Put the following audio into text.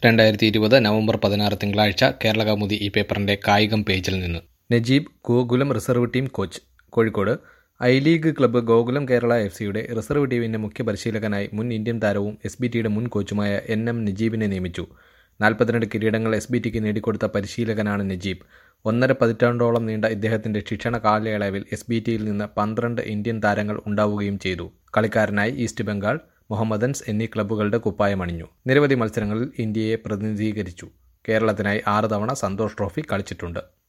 രണ്ടായിരത്തി ഇരുപത് നവംബർ പതിനാറ് തിങ്കളാഴ്ച കേരള കൗമുദി ഈ പേപ്പറിന്റെ കായികം പേജിൽ നിന്ന് Najeeb Gokulam reserve team coach Kozhikode I league club Gokulam Kerala F സിയുടെ റിസർവ് ടീമിന്റെ മുഖ്യ പരിശീലകനായി മുൻ ഇന്ത്യൻ താരവും എസ് ബി ടിയുടെ മുൻ കോച്ചുമായ എൻ എം നജീബിനെ നിയമിച്ചു നാൽപ്പത്തിരണ്ട് കിരീടങ്ങൾ എസ് ബി ടിക്ക് നേടിക്കൊടുത്ത പരിശീലകനാണ് നജീബ് ഒന്നര പതിറ്റാണ്ടോളം നീണ്ട ഇദ്ദേഹത്തിന്റെ ശിക്ഷണ കാലയളവിൽ എസ് ബി ടിയിൽ നിന്ന് പന്ത്രണ്ട് ഇന്ത്യൻ താരങ്ങൾ ഉണ്ടാവുകയും ചെയ്തു കളിക്കാരനായി ഈസ്റ്റ് ബംഗാൾ മുഹമ്മദൻസ് എന്നീ ക്ലബ്ബുകളുടെ കുപ്പായമണിഞ്ഞു നിരവധി മത്സരങ്ങളിൽ ഇന്ത്യയെ പ്രതിനിധീകരിച്ചു കേരളത്തിനായി ആറ് തവണ സന്തോഷ് ട്രോഫി കളിച്ചിട്ടുണ്ട്